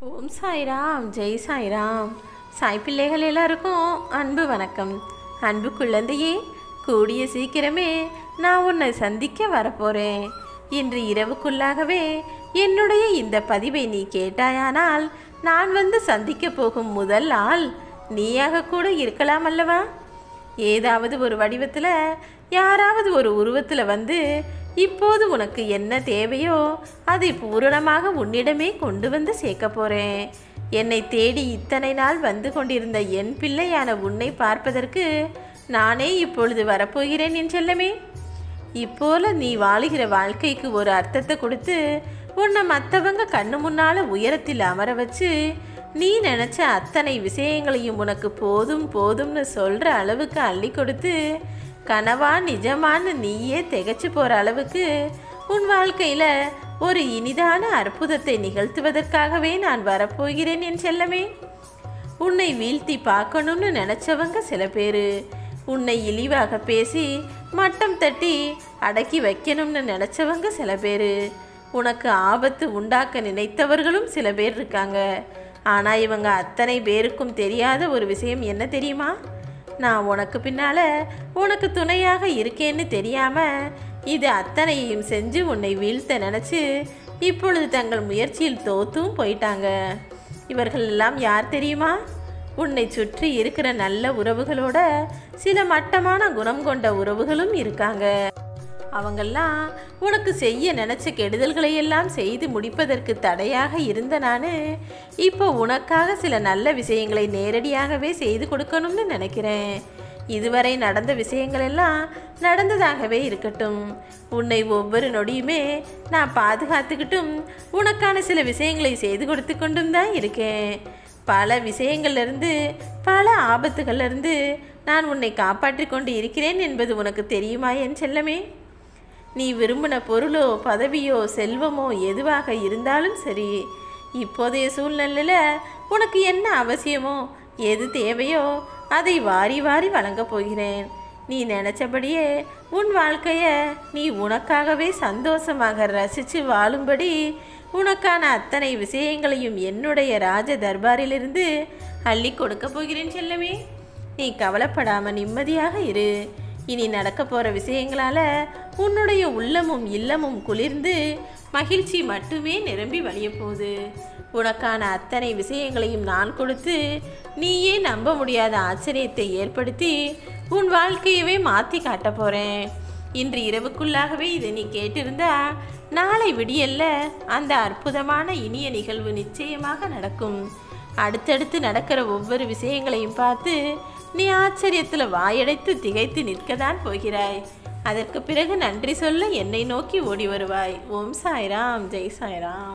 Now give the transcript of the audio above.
ஓம் சாய்ராம் ஜெய் சாய்ராம் சாய் பிள்ளைகள் எல்லாருக்கும் அன்பு வணக்கம் அன்பு குழந்தையே கூடிய சீக்கிரமே நான் உன்னை சந்திக்க வரப்போறேன் இன்று இரவுக்குள்ளாகவே என்னுடைய இந்த பதிவை நீ கேட்டாயானால் நான் வந்து சந்திக்க போகும் முதல் ஆள் நீயாக கூட இருக்கலாம் அல்லவா ஏதாவது ஒரு வடிவத்தில் யாராவது ஒரு உருவத்தில் வந்து இப்போது உனக்கு என்ன தேவையோ அதை பூரணமாக உன்னிடமே கொண்டு வந்து சேர்க்க போறேன் என்னை தேடி இத்தனை நாள் வந்து கொண்டிருந்த என் பிள்ளையான உன்னை பார்ப்பதற்கு நானே இப்பொழுது வரப்போகிறேன் என் செல்லமே இப்போல நீ வாழுகிற வாழ்க்கைக்கு ஒரு அர்த்தத்தை கொடுத்து உன்னை மற்றவங்க கண்ணு முன்னால உயரத்தில் அமர வச்சு நீ நினச்ச அத்தனை விஷயங்களையும் உனக்கு போதும் போதும்னு சொல்கிற அளவுக்கு அள்ளி கொடுத்து கனவா நிஜமான்னு நீயே திகைச்சு போகிற அளவுக்கு உன் வாழ்க்கையில் ஒரு இனிதான அற்புதத்தை நிகழ்த்துவதற்காகவே நான் வரப்போகிறேன் என் செல்லமே உன்னை வீழ்த்தி பார்க்கணும்னு நினச்சவங்க சில பேர் உன்னை இழிவாக பேசி மட்டம் தட்டி அடக்கி வைக்கணும்னு நினச்சவங்க சில பேர் உனக்கு ஆபத்து உண்டாக்க நினைத்தவர்களும் சில பேர் இருக்காங்க ஆனால் இவங்க அத்தனை பேருக்கும் தெரியாத ஒரு விஷயம் என்ன தெரியுமா நான் உனக்கு பின்னால் உனக்கு துணையாக இருக்கேன்னு தெரியாமல் இது அத்தனையையும் செஞ்சு உன்னை வீழ்த்த நினச்சி இப்பொழுது தங்கள் முயற்சியில் தோத்தும் போயிட்டாங்க இவர்கள் எல்லாம் யார் தெரியுமா உன்னை சுற்றி இருக்கிற நல்ல உறவுகளோட சில மட்டமான குணம் கொண்ட உறவுகளும் இருக்காங்க அவங்கெல்லாம் உனக்கு செய்ய நினச்ச கெடுதல்களை எல்லாம் செய்து முடிப்பதற்கு தடையாக இருந்த நான் இப்போ உனக்காக சில நல்ல விஷயங்களை நேரடியாகவே செய்து கொடுக்கணும்னு நினைக்கிறேன் இதுவரை நடந்த விஷயங்கள் எல்லாம் நடந்ததாகவே இருக்கட்டும் உன்னை ஒவ்வொரு நொடியுமே நான் பாதுகாத்துக்கிட்டும் உனக்கான சில விஷயங்களை செய்து கொடுத்து கொண்டும் தான் இருக்கேன் பல விஷயங்கள்லேருந்து பல ஆபத்துகள்லேருந்து நான் உன்னை காப்பாற்றி கொண்டு இருக்கிறேன் என்பது உனக்கு தெரியுமா என் செல்லமே நீ விரும்பின பொருளோ பதவியோ செல்வமோ எதுவாக இருந்தாலும் சரி இப்போதைய சூழ்நிலையில் உனக்கு என்ன அவசியமோ எது தேவையோ அதை வாரி வாரி வழங்கப் போகிறேன் நீ நினச்சபடியே உன் வாழ்க்கையை நீ உனக்காகவே சந்தோஷமாக ரசித்து வாழும்படி உனக்கான அத்தனை விஷயங்களையும் என்னுடைய ராஜ தர்பாரிலிருந்து அள்ளி கொடுக்க போகிறேன் செல்லமே நீ கவலைப்படாம நிம்மதியாக இரு இனி நடக்க போகிற விஷயங்களால் உன்னுடைய உள்ளமும் இல்லமும் குளிர்ந்து மகிழ்ச்சி மட்டுமே நிரம்பி வழிய போகுது உனக்கான அத்தனை விஷயங்களையும் நான் கொடுத்து நீயே நம்ப முடியாத ஆச்சரியத்தை ஏற்படுத்தி உன் வாழ்க்கையவே மாற்றி காட்ட போகிறேன் இன்று இரவுக்குள்ளாகவே இதை நீ கேட்டிருந்தா நாளை விடியல்ல அந்த அற்புதமான இனிய நிகழ்வு நிச்சயமாக நடக்கும் அடுத்தடுத்து நடக்கிற ஒவ்வொரு விஷயங்களையும் பார்த்து நீ ஆச்சரியத்தில் வாயடைத்து திகைத்து நிற்கத்தான் போகிறாய் அதற்கு பிறகு நன்றி சொல்ல என்னை நோக்கி ஓடி வருவாய் ஓம் சாய்ராம் ஜெய் சாய்ராம்